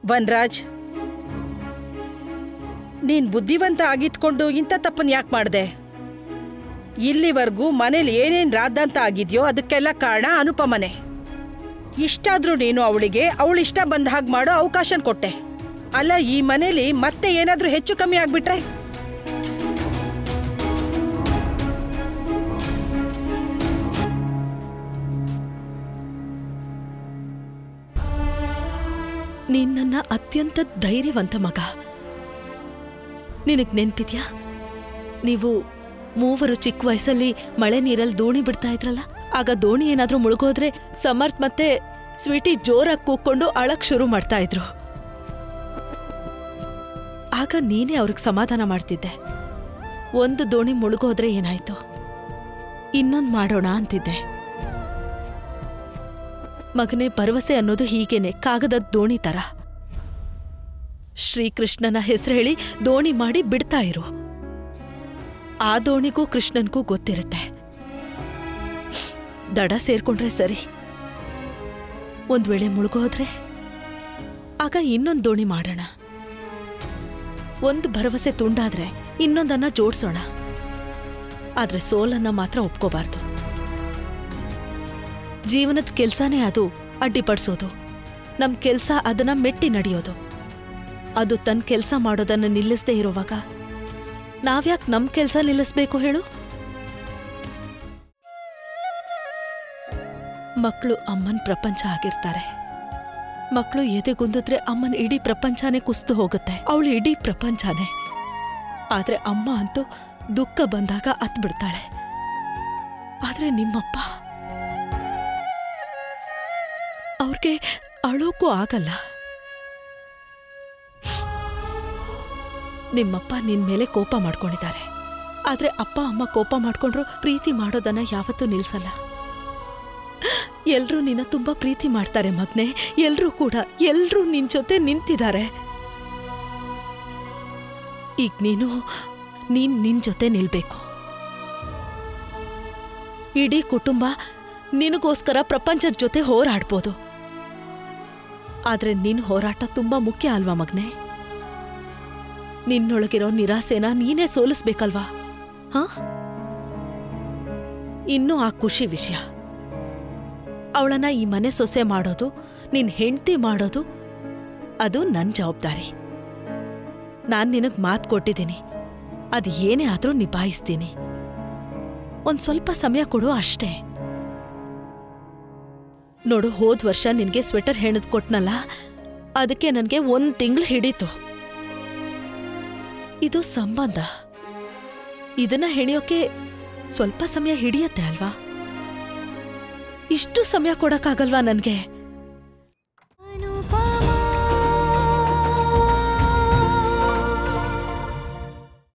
ವನ್ರಾಜ್ ನೀನ್ ಬುದ್ಧಿವಂತ ಆಗಿದ್ಕೊಂಡು ಇಂಥ ತಪ್ಪನ್ ಯಾಕೆ ಮಾಡ್ದೆ ಇಲ್ಲಿವರೆಗೂ ಮನೇಲಿ ಏನೇನ್ ರಾದ್ದಾಂತ ಆಗಿದ್ಯೋ ಅದಕ್ಕೆಲ್ಲ ಕಾರಣ ಅನುಪಮನೆ ಇಷ್ಟಾದ್ರೂ ನೀನು ಅವಳಿಗೆ ಅವಳಿಷ್ಟ ಬಂದ ಹಾಗೆ ಮಾಡೋ ಅವಕಾಶ ಕೊಟ್ಟೆ ಅಲ್ಲ ಈ ಮನೇಲಿ ಮತ್ತೆ ಏನಾದ್ರೂ ಹೆಚ್ಚು ಕಮ್ಮಿ ಆಗ್ಬಿಟ್ರೆ ನೀನ್ ನನ್ನ ಅತ್ಯಂತ ಧೈರ್ಯವಂತ ಮಗ ನಿನಗ್ ನೆನ್ಪಿದ್ಯಾ ನೀವು ಮೂವರು ಚಿಕ್ಕ ವಯಸ್ಸಲ್ಲಿ ಮಳೆ ನೀರಲ್ಲಿ ದೋಣಿ ಬಿಡ್ತಾ ಇದ್ರಲ್ಲ ಆಗ ದೋಣಿ ಏನಾದ್ರೂ ಮುಳುಗೋದ್ರೆ ಸಮರ್ಥ್ ಮತ್ತೆ ಸ್ವೀಟಿ ಜೋರಾಗಿ ಕೂಕ್ಕೊಂಡು ಅಳಕ್ ಶುರು ಮಾಡ್ತಾ ಇದ್ರು ಆಗ ನೀನೇ ಅವ್ರಿಗೆ ಸಮಾಧಾನ ಮಾಡ್ತಿದ್ದೆ ಒಂದು ದೋಣಿ ಮುಳುಗೋದ್ರೆ ಏನಾಯ್ತು ಇನ್ನೊಂದ್ ಮಾಡೋಣ ಅಂತಿದ್ದೆ ಮಗನೇ ಭರವಸೆ ಅನ್ನೋದು ಹೀಗೇನೆ ಕಾಗದದ ದೋಣಿ ತರ ಶ್ರೀಕೃಷ್ಣನ ಹೆಸರು ಹೇಳಿ ದೋಣಿ ಮಾಡಿ ಬಿಡ್ತಾ ಇರು ಆ ದೋಣಿಗೂ ಕೃಷ್ಣನ್ಗೂ ಗೊತ್ತಿರುತ್ತೆ ದಡ ಸೇರ್ಕೊಂಡ್ರೆ ಸರಿ ಒಂದ್ ವೇಳೆ ಮುಳುಗೋದ್ರೆ ಆಗ ಇನ್ನೊಂದ್ ದೋಣಿ ಮಾಡೋಣ ಒಂದು ಭರವಸೆ ತುಂಡಾದ್ರೆ ಇನ್ನೊಂದನ್ನ ಜೋಡ್ಸೋಣ ಆದ್ರೆ ಸೋಲನ್ನ ಮಾತ್ರ ಒಪ್ಕೋಬಾರ್ದು ಜೀವನದ ಕೆಲ್ಸನೇ ಅದು ಅಡ್ಡಿಪಡಿಸೋದು ನಮ್ ಕೆಲ್ಸ ಅದನ್ನ ಮೆಟ್ಟಿ ನಡೆಯೋದು ಅದು ತನ್ನ ಕೆಲಸ ಮಾಡೋದನ್ನ ನಿಲ್ಲಿಸದೇ ಇರುವಾಗ ನಾವ್ಯಾಕ್ ನಮ್ ಕೆಲ್ಸ ನಿಲ್ಲಿಸ್ಬೇಕು ಹೇಳು ಮಕ್ಕಳು ಅಮ್ಮನ್ ಪ್ರಪಂಚ ಆಗಿರ್ತಾರೆ ಮಕ್ಕಳು ಎದೆಗುಂದಿದ್ರೆ ಅಮ್ಮನ ಇಡೀ ಪ್ರಪಂಚನೇ ಕುಸ್ದು ಹೋಗುತ್ತೆ ಅವಳು ಇಡೀ ಪ್ರಪಂಚನೇ ಆದ್ರೆ ಅಮ್ಮ ಅಂತೂ ದುಃಖ ಬಂದಾಗ ಅತ್ ಬಿಡ್ತಾಳೆ ಆದ್ರೆ ನಿಮ್ಮಪ್ಪ ಅವ್ರಿಗೆ ಅಳೋಕ್ಕೂ ಆಗಲ್ಲ ನಿಮ್ಮಪ್ಪ ನಿನ್ ಮೇಲೆ ಕೋಪ ಮಾಡ್ಕೊಂಡಿದ್ದಾರೆ ಆದ್ರೆ ಅಪ್ಪ ಅಮ್ಮ ಕೋಪ ಮಾಡ್ಕೊಂಡ್ರು ಪ್ರೀತಿ ಮಾಡೋದನ್ನ ಯಾವತ್ತೂ ನಿಲ್ಸಲ್ಲ ಎಲ್ರೂ ನಿನ್ನ ತುಂಬಾ ಪ್ರೀತಿ ಮಾಡ್ತಾರೆ ಮಗ್ನೆ ಎಲ್ರೂ ಕೂಡ ಎಲ್ರೂ ನಿನ್ ಜೊತೆ ನಿಂತಿದ್ದಾರೆ ಈಗ ನೀನು ನೀನ್ ನಿನ್ ಜೊತೆ ನಿಲ್ಬೇಕು ಇಡೀ ಕುಟುಂಬ ನಿನಗೋಸ್ಕರ ಪ್ರಪಂಚದ ಜೊತೆ ಹೋರಾಡ್ಬೋದು ಆದ್ರೆ ನಿನ್ ಹೋರಾಟ ತುಂಬಾ ಮುಖ್ಯ ಅಲ್ವಾ ಮಗ್ನೆ ನಿನ್ನೊಳಗಿರೋ ನಿರಾಸೆನ ನೀನೇ ಸೋಲಿಸ್ಬೇಕಲ್ವಾ ಹ ಇನ್ನೂ ಆ ಖುಷಿ ವಿಷಯ ಅವಳನ್ನ ಈ ಮನೆ ಸೊಸೆ ಮಾಡೋದು ನಿನ್ ಹೆಂಡ್ತಿ ಮಾಡೋದು ಅದು ನನ್ ಜವಾಬ್ದಾರಿ ನಾನ್ ನಿನಗ್ ಮಾತ್ ಕೊಟ್ಟಿದ್ದೀನಿ ಅದು ಏನೇ ಆದ್ರೂ ನಿಭಾಯಿಸ್ತೀನಿ ಒಂದ್ ಸ್ವಲ್ಪ ಸಮಯ ಕೊಡು ಅಷ್ಟೇ ನೋಡು ಹೋದ್ ವರ್ಷ ನಿನ್ಗೆ ಸ್ವೆಟರ್ ಹೆಣದ್ ಕೊಟ್ನಲ್ಲ ಅದಕ್ಕೆ ನನ್ಗೆ ಒಂದ್ ತಿಂಗಳು ಹಿಡೀತು ಇದು ಸಂಬಂಧ ಇದನ್ನ ಹೆಣಿಯೋಕೆ ಸ್ವಲ್ಪ ಸಮಯ ಹಿಡಿಯತ್ತೆ ಅಲ್ವಾ ಇಷ್ಟು ಸಮಯ ಕೊಡಕ್ಕಾಗಲ್ವಾ ನನ್ಗೆ